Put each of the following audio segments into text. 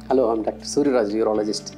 hello I'm doctor Suryaraj urologist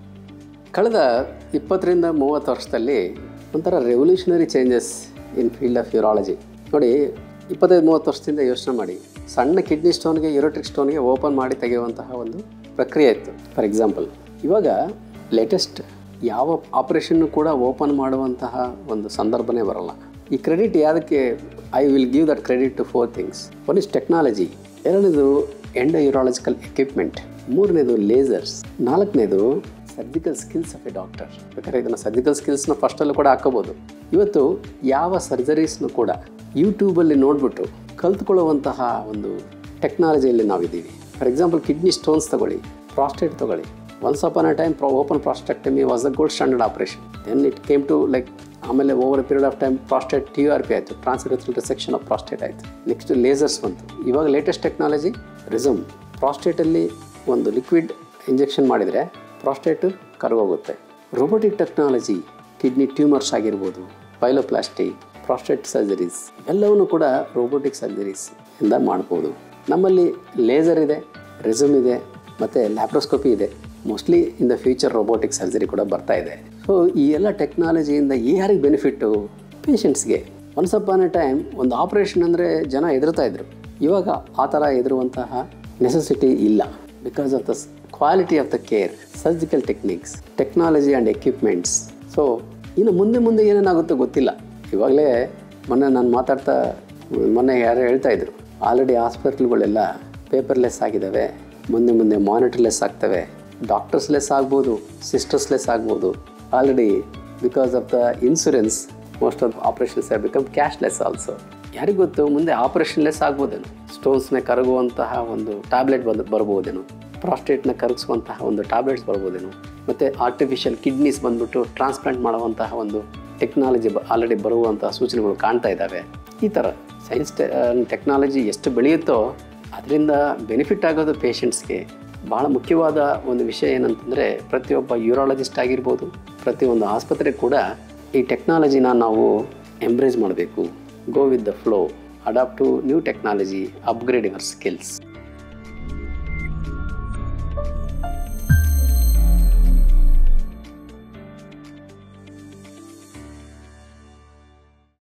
ಕಳೆದ ಇಪ್ಪತ್ತರಿಂದ ಮೂವತ್ತು ವರ್ಷದಲ್ಲಿ ಒಂಥರ revolutionary changes in field of urology ನೋಡಿ ಇಪ್ಪತ್ತೈದು ಮೂವತ್ತು ವರ್ಷದಿಂದ ಯೋಚನೆ ಮಾಡಿ ಸಣ್ಣ ಕಿಡ್ನಿ ಸ್ಟೋನ್ಗೆ ಯೂರೋಟ್ರಿಕ್ ಸ್ಟೋನ್ಗೆ ಓಪನ್ ಮಾಡಿ ತೆಗೆಯುವಂತಹ ಒಂದು ಪ್ರಕ್ರಿಯೆ ಇತ್ತು ಫಾರ್ ಎಕ್ಸಾಂಪಲ್ ಇವಾಗ ಲೇಟೆಸ್ಟ್ ಯಾವ ಆಪರೇಷನ್ನು ಕೂಡ ಓಪನ್ ಮಾಡುವಂತಹ ಒಂದು ಸಂದರ್ಭನೇ ಬರಲ್ಲ ಈ ಕ್ರೆಡಿಟ್ ಯಾವುದಕ್ಕೆ I will give that credit to four things one is technology ಎರಡನೇದು ಎಂಡೋ ಯೂರಾಲಜಿಕಲ್ ಎಕ್ವಿಪ್ಮೆಂಟ್ ಮೂರನೇದು ಲೇಸರ್ಸ್ ನಾಲ್ಕನೇದು surgical skills of a doctor ಬೇಕಾದ್ರೆ ಇದನ್ನು ಸರ್ಜಿಕಲ್ ಸ್ಕಿಲ್ಸ್ನ ಫಸ್ಟಲ್ಲೂ ಕೂಡ ಹಾಕೋಬೋದು ಇವತ್ತು ಯಾವ ಸರ್ಜರೀಸ್ನು ಕೂಡ ಯೂಟ್ಯೂಬಲ್ಲಿ ನೋಡಿಬಿಟ್ಟು ಕಲ್ತ್ಕೊಳ್ಳುವಂತಹ ಒಂದು ಟೆಕ್ನಾಲಜಿಯಲ್ಲಿ ನಾವಿದ್ದೀವಿ ಫಾರ್ ಎಕ್ಸಾಂಪಲ್ ಕಿಡ್ನಿ ಸ್ಟೋನ್ಸ್ ತಗೊಳ್ಳಿ ಪ್ರಾಸ್ಟೇಟ್ ತಗೊಳ್ಳಿ once upon a time open prostatectomy was the gold standard operation then it came to like ಆಮೇಲೆ over period of time prostate T R P ಆಯಿತು ಟ್ರಾನ್ಸ್ಯೂರಲ್ ರಿಸೆಕ್ಷನ್ ಆಫ್ ಪ್ರಾಸ್ಟೇಟ್ ಆಯಿತು next lasers ಬಂತು ಇವಾಗ latest technology Rezum ಪ್ರಾಸ್ಟೇಟಲ್ಲಿ ಒಂದು liquid injection ಮಾಡಿದರೆ prostate ಕರಗೋಗುತ್ತೆ robotic technology kidney tumours ಆಗಿರ್ಬೋದು ಪೈಲೋಪ್ಲಾಸ್ಟಿ ಪ್ರಾಸ್ಟೇಟ್ ಸರ್ಜರೀಸ್ ಎಲ್ಲವನ್ನೂ ಕೂಡ ರೋಬೋಟಿಕ್ ಸರ್ಜರೀಸ್ ಇಂದ ಮಾಡ್ಬೋದು ನಮ್ಮಲ್ಲಿ ಲೇಸರ್ ಇದೆ ರಿಸಮ್ ಇದೆ ಮತ್ತು ಲ್ಯಾಪ್ರೋಸ್ಕೋಪಿ ಇದೆ mostly in the future robotic surgery ಕೂಡ ಬರ್ತಾ ಇದೆ ಸೊ ಈ ಎಲ್ಲ ಟೆಕ್ನಾಲಜಿಯಿಂದ ಯಾರಿಗೆ ಬೆನಿಫಿಟ್ಟು ಪೇಷಂಟ್ಸ್ಗೆ ಒನ್ಸ್ ಅಪಾನ್ ಎ ಟೈಮ್ ಒಂದು ಆಪ್ರೇಷನ್ ಅಂದರೆ ಜನ ಹೆದರ್ತಾ ಇದ್ರು ಇವಾಗ ಆ ಥರ ಹೆದರುವಂತಹ ನೆಸೆಸಿಟಿ ಇಲ್ಲ because of the quality of the care surgical techniques technology and equipments so ಇನ್ನು ಮುಂದೆ ಮುಂದೆ ಏನೇನಾಗುತ್ತೋ ಗೊತ್ತಿಲ್ಲ ಇವಾಗಲೇ ಮೊನ್ನೆ ನಾನು ಮಾತಾಡ್ತಾ ಮೊನ್ನೆ ಯಾರೋ ಹೇಳ್ತಾ ಇದ್ರು ಆಲ್ರೆಡಿ ಹಾಸ್ಪಿಟ್ಲ್ಗಳೆಲ್ಲ ಪೇಪರ್ಲೆಸ್ ಆಗಿದ್ದಾವೆ ಮುಂದೆ ಮುಂದೆ ಮಾನಿಟರ್ಲೆಸ್ ಆಗ್ತವೆ ಡಾಕ್ಟರ್ಸ್ಲೆಸ್ ಆಗ್ಬೋದು ಸಿಸ್ಟರ್ಸ್ಲೆಸ್ ಆಗ್ಬೋದು already because of the insurance most of operations have become cashless also ಯಾರಿಗೂ ಗೊತ್ತು ಮುಂದೆ ಆಪ್ರೇಷನ್ಲೆಸ್ ಆಗ್ಬೋದೇನೋ ಸ್ಟೋನ್ಸ್ನ ಕರಗುವಂತಹ ಒಂದು ಟ್ಯಾಬ್ಲೆಟ್ ಬಂದು ಬರ್ಬೋದೇನೋ ಪ್ರಾಸ್ಟೇಟ್ನ ಕರಗಿಸುವಂತಹ ಒಂದು ಟ್ಯಾಬ್ಲೆಟ್ಸ್ ಬರ್ಬೋದೇನೋ ಮತ್ತು ಆರ್ಟಿಫಿಷಿಯಲ್ ಕಿಡ್ನೀಸ್ ಬಂದ್ಬಿಟ್ಟು ಟ್ರಾನ್ಸ್ಪ್ಲಾಂಟ್ ಮಾಡುವಂತಹ ಒಂದು ಟೆಕ್ನಾಲಜಿ ಬ ಆಲ್ರೆಡಿ ಬರುವಂತಹ ಸೂಚನೆಗಳು ಕಾಣ್ತಾ ಇದ್ದಾವೆ ಈ ಥರ ಸೈನ್ಸ್ ಟೆಕ್ನಾಲಜಿ ಎಷ್ಟು ಬೆಳೆಯುತ್ತೋ ಅದರಿಂದ ಬೆನಿಫಿಟ್ ಆಗೋದು ಪೇಷಂಟ್ಸ್ಗೆ ಭಾಳ ಮುಖ್ಯವಾದ ಒಂದು ವಿಷಯ ಏನಂತಂದರೆ ಪ್ರತಿಯೊಬ್ಬ ಯೂರಾಲಜಿಸ್ಟ್ ಆಗಿರ್ಬೋದು ಪ್ರತಿಯೊಂದು ಆಸ್ಪತ್ರೆ ಕೂಡ ಈ ಟೆಕ್ನಾಲಜಿನ ನಾವು ಎಂಬ್ರೇಸ್ ಮಾಡಬೇಕು go with the flow adapt to new technology upgrade your skills